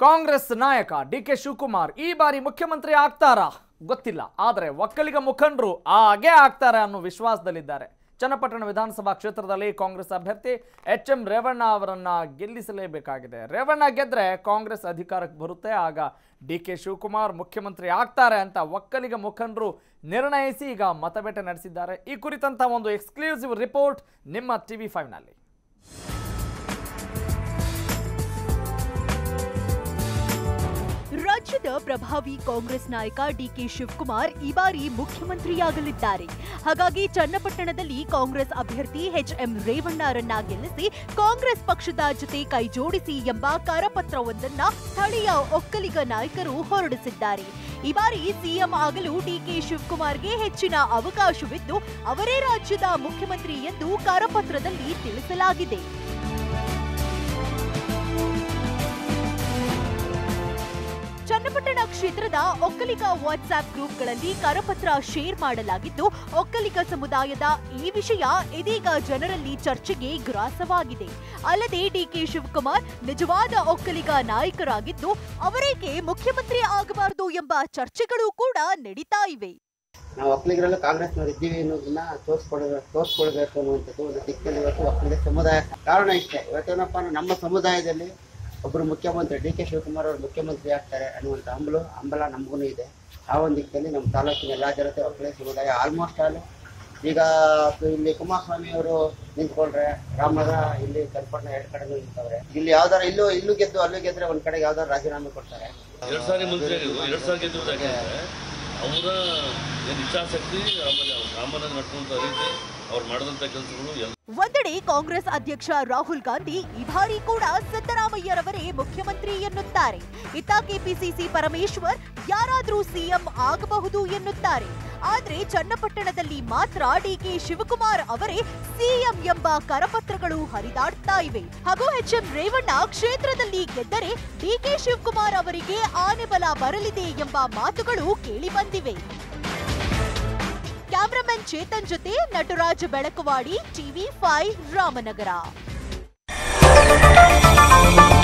ಕಾಂಗ್ರೆಸ್ ನಾಯಕ D K Shivakumar ಈ ಬಾರಿ ಮುಖ್ಯಮಂತ್ರಿ ಆಗ್ತಾರಾ ಗೊತ್ತಿಲ್ಲ ಆದರೆ ಒಕ್ಕಲಿಗ ಮುಖಂಡರು ಹಾಗೆ ಆಗ್ತಾರೆ ಅನ್ನೋ ವಿಶ್ವಾಸದಲ್ಲಿದ್ದಾರೆ ಚನ್ನಪಟ್ಟಣ ವಿಧಾನಸಭಾ ಕ್ಷೇತ್ರದಲ್ಲಿ ಕಾಂಗ್ರೆಸ್ ಅಭ್ಯರ್ಥಿ ಎಚ್ ಎಂ ರೇವಣ್ಣ ಅವರನ್ನ ಗೆಲ್ಲಿಸಲೇಬೇಕಾಗಿದೆ ರೇವಣ್ಣ ಗೆದ್ರೆ ಕಾಂಗ್ರೆಸ್ ಅಧಿಕಾರಕ್ಕೆ ಬರುತ್ತೆ ಆಗ ಡಿ ಕೆ ಶಿವಕುಮಾರ್ ಮುಖ್ಯಮಂತ್ರಿ ಆಗ್ತಾರೆ ಅಂತ ಒಕ್ಕಲಿಗ ಮುಖಂಡರು ನಿರ್ಣಯಿಸಿ ಈಗ ಮತಬೇಟೆ ನಡೆಸಿದ್ದಾರೆ ಈ ಕುರಿತಂತ ಒಂದು ಎಕ್ಸ್ಕ್ಲೂಸಿವ್ ರಿಪೋರ್ಟ್ ನಿಮ್ಮ ಟಿವಿ ಫೈವ್ನಲ್ಲಿ ರಾಜ್ಯದ ಪ್ರಭಾವಿ ಕಾಂಗ್ರೆಸ್ ನಾಯಕ ಡಿಕೆ ಶಿವಕುಮಾರ್ ಈ ಬಾರಿ ಮುಖ್ಯಮಂತ್ರಿಯಾಗಲಿದ್ದಾರೆ ಹಾಗಾಗಿ ಚನ್ನಪಟ್ಟಣದಲ್ಲಿ ಕಾಂಗ್ರೆಸ್ ಅಭ್ಯರ್ಥಿ ಎಚ್ ಎಂ ರೇವಣ್ಣರನ್ನ ಗೆಲ್ಲಿಸಿ ಕಾಂಗ್ರೆಸ್ ಪಕ್ಷದ ಜೊತೆ ಕೈಜೋಡಿಸಿ ಎಂಬ ಕರಪತ್ರವೊಂದನ್ನ ಸ್ಥಳೀಯ ಒಕ್ಕಲಿಗ ನಾಯಕರು ಹೊರಡಿಸಿದ್ದಾರೆ ಈ ಬಾರಿ ಸಿಎಂ ಆಗಲು ಡಿಕೆ ಶಿವಕುಮಾರ್ಗೆ ಹೆಚ್ಚಿನ ಅವಕಾಶವಿದ್ದು ಅವರೇ ರಾಜ್ಯದ ಮುಖ್ಯಮಂತ್ರಿ ಎಂದು ಕರಪತ್ರದಲ್ಲಿ ತಿಳಿಸಲಾಗಿದೆ ಚನ್ನಪಟ್ಟಣ ಕ್ಷೇತ್ರದ ಒಕ್ಕಲಿಗ ವಾಟ್ಸ್ಆಪ್ ಗ್ರೂಪ್ಗಳಲ್ಲಿ ಕರಪತ್ರ ಶೇರ್ ಮಾಡಲಾಗಿದ್ದು ಒಕ್ಕಲಿಗ ಸಮುದಾಯದ ಈ ವಿಷಯ ಇದೀಗ ಜನರಲ್ಲಿ ಚರ್ಚೆಗೆ ಗ್ರಾಸವಾಗಿದೆ ಅಲ್ಲದೆ ಡಿಕೆ ಶಿವಕುಮಾರ್ ನಿಜವಾದ ಒಕ್ಕಲಿಗ ನಾಯಕರಾಗಿದ್ದು ಅವರೇಕೆ ಮುಖ್ಯಮಂತ್ರಿ ಆಗಬಾರದು ಎಂಬ ಚರ್ಚೆಗಳು ಕೂಡ ನಡೀತಾ ಇವೆ ನಾವು ಒಕ್ಕಲಿಗರಲ್ಲೂ ಕಾಂಗ್ರೆಸ್ನವ್ರು ಇದ್ದೀವಿ ಅನ್ನೋದನ್ನ ತೋರಿಸ್ಕೊಡ ತೋರಿಸ್ಕೊಳ್ಬೇಕು ಅನ್ನುವಂಥದ್ದು ಒಂದು ದಿಕ್ಕಲ್ಲಿ ಇವತ್ತು ಒಕ್ಕಲಿಗ ಸಮುದಾಯ ಕಾರಣ ಇಷ್ಟೇ ಇವತ್ತೇನಪ್ಪ ಅಂದ್ರೆ ನಮ್ಮ ಸಮುದಾಯದಲ್ಲಿ ಒಬ್ಬರು ಮುಖ್ಯಮಂತ್ರಿ ಡಿ ಕೆ ಶಿವಕುಮಾರ್ ಅವರು ಮುಖ್ಯಮಂತ್ರಿ ಆಗ್ತಾರೆ ಅನ್ನುವಂಥ ಹಂಬಲು ಹಂಬಲ ನಮಗೂ ಇದೆ ಆ ಒಂದು ದಿಕ್ಕಲ್ಲಿ ನಮ್ಮ ತಾಲೂಕಿನ ಎಲ್ಲ ಜನತೆ ಒಕ್ಕಲಿಗ ಸಮುದಾಯ ಆಲ್ಮೋಸ್ಟ್ ಆಲ್ ಈಗ ಇಲ್ಲಿ ಕುಮಾರಸ್ವಾಮಿ ಅವರು ನಿಂತ್ಕೊಂಡ್ರೆ ರಾಮನಗರ ಇಲ್ಲಿ ಚನ್ನಪಟ್ಟಣ ಎರಡು ಕಡೆನೂ ನಿಂತವ್ರೆ ಇಲ್ಲಿ ಯಾವ್ದಾರ ಇಲ್ಲೂ ಇಲ್ಲೂ ಗೆದ್ದು ಅಲ್ಲೂ ಗೆದ್ರೆ ಒಂದ್ ಕಡೆ ಯಾವ್ದಾರು ರಾಜೀನಾಮೆ ಕೊಡ್ತಾರೆ ಎರಡು ಸಾರಿ ಮಂತ್ರಿ ಆಗಿದ್ರು ಎರಡು ಸಾರಿ ಗೆದ್ದಿರೋದು ಯಾಕಂದ್ರೆ ಅವರ ಏನು ಇಚ್ಛಾಶಕ್ತಿ ಆಮೇಲೆ ಅವ್ರ ಸಾಮಾನ್ಯ ನಡ್ಕೊಂತ ರೀತಿ ಅವ್ರು ಮಾಡಿದಂಥ ಕೆಲಸಗಳು ಎಲ್ಲ ಒಂದೆಡೆ ಕಾಂಗ್ರೆಸ್ ಅಧ್ಯಕ್ಷ ರಾಹುಲ್ ಗಾಂಧಿ ಈ ಬಾರಿ ಕೂಡ ಸಿದ್ದರಾಮಯ್ಯರವರೇ ಮುಖ್ಯಮಂತ್ರಿ ಎನ್ನುತ್ತಾರೆ ಇತ್ತ ಕೆಪಿಸಿಸಿ ಪರಮೇಶ್ವರ್ ಯಾರಾದ್ರೂ ಸಿಎಂ ಆಗಬಹುದು ಎನ್ನುತ್ತಾರೆ ಆದ್ರೆ ಚನ್ನಪಟ್ಟಣದಲ್ಲಿ ಮಾತ್ರ ಡಿಕೆ ಶಿವಕುಮಾರ್ ಅವರೇ ಸಿಎಂ ಎಂಬ ಕರಪತ್ರಗಳು ಹರಿದಾಡ್ತಾ ಇವೆ ಹಾಗೂ ಎಚ್ ಎಂ ರೇವಣ್ಣ ಕ್ಷೇತ್ರದಲ್ಲಿ ಗೆದ್ದರೆ ಡಿಕೆ ಶಿವಕುಮಾರ್ ಅವರಿಗೆ ಆನೆ ಬಲ ಬರಲಿದೆ ಎಂಬ ಮಾತುಗಳು ಕೇಳಿಬಂದಿವೆ ಕ್ಯಾಮ್ರಾಮನ್ ಚೇತನ್ ಜೊತೆ ನಟರಾಜ್ ಬೆಳಕವಾಡಿ ಟಿವಿ ಫೈವ್ ರಾಮನಗರ